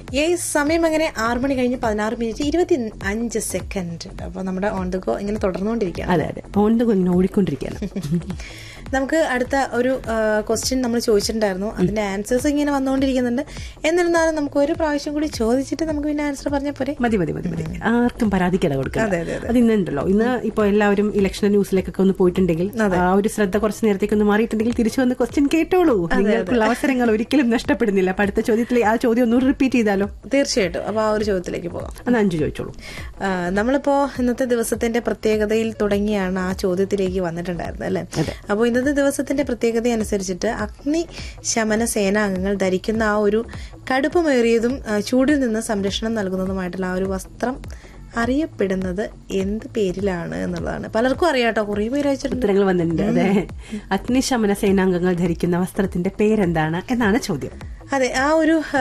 ഈ സമയം അങ്ങനെ ആറ് മണി കഴിഞ്ഞ് പതിനാറ് മിനിറ്റ് ഇരുപത്തി അഞ്ച് സെക്കൻഡ് അപ്പൊ നമ്മുടെ ഓൺ ദ ഗോ ഇങ്ങനെ തുടർന്നുകൊണ്ടിരിക്കുകയാണ് അതെ അതെ ഓൺ ദ ഇങ്ങനെ ഓടിക്കൊണ്ടിരിക്കുകയാണ് നമുക്ക് അടുത്ത ഒരു ക്വസ്റ്റ്യൻ നമ്മൾ ചോദിച്ചിട്ടുണ്ടായിരുന്നു അതിന്റെ ആൻസേഴ്സ് ഇങ്ങനെ വന്നുകൊണ്ടിരിക്കുന്നുണ്ട് എന്നിരുന്നാലും നമുക്ക് ഒരു പ്രാവശ്യം കൂടി ചോദിച്ചിട്ട് നമുക്ക് പിന്നെ ആൻസർ പറഞ്ഞാൽ പോരെ മതി മതി മതി മതി ആർക്കും പരാതിക്കട കൊടുക്കുക അതെ, അതെ, അത് ഇന്നുണ്ടല്ലോ ഇന്ന് ഇപ്പൊ എല്ലാവരും ഇലക്ഷൻ ന്യൂസിലേക്കൊക്കെ ഒന്ന് പോയിട്ടുണ്ടെങ്കിൽ ആ ഒരു ശ്രദ്ധ കുറച്ച് നേരത്തേക്ക് ഒന്ന് മാറിയിട്ടുണ്ടെങ്കിൽ തിരിച്ചു വന്ന് ക്വസ്റ്റ്യൻ കേട്ടോളൂ നിങ്ങൾക്കുള്ള അവസരങ്ങൾ ഒരിക്കലും നഷ്ടപ്പെടുന്നില്ല അപ്പൊ അടുത്ത ചോദ്യത്തിൽ ആ ചോദ്യം ഒന്നുകൂടി റിപ്പീറ്റ് ചെയ്താലോ തീർച്ചയായിട്ടും അപ്പൊ ആ ഒരു ചോദ്യത്തിലേക്ക് പോകാം അത് അഞ്ചു ചോദിച്ചോളൂ ആ, നമ്മളിപ്പോ ഇന്നത്തെ ദിവസത്തിന്റെ പ്രത്യേകതയിൽ തുടങ്ങിയാണ് ആ ചോദ്യത്തിലേക്ക് വന്നിട്ടുണ്ടായിരുന്നത് അല്ലെ അപ്പോൾ ഇന്നത്തെ ദിവസത്തിന്റെ പ്രത്യേകത അനുസരിച്ചിട്ട് അഗ്നി ശമന സേനാംഗങ്ങൾ ധരിക്കുന്ന ആ ഒരു കടുപ്പമേറിയതും ആ, ചൂടിൽ നിന്ന് സംരക്ഷണം നൽകുന്നതുമായിട്ടുള്ള ആ ഒരു വസ്ത്രം അറിയപ്പെടുന്നത് എന്ത് പേരിലാണ് എന്നുള്ളതാണ് പലർക്കും അറിയാട്ടോ കുറേ പേര് അയച്ചിട്ടുണ്ട് ഉത്തരങ്ങൾ വന്നിട്ടുണ്ട് അതെ അഗ്നിശമന സേനാംഗങ്ങൾ ധരിക്കുന്ന വസ്ത്രത്തിന്റെ പേരെന്താണ് എന്നാണ് ചോദ്യം അതെ ആ ഒരു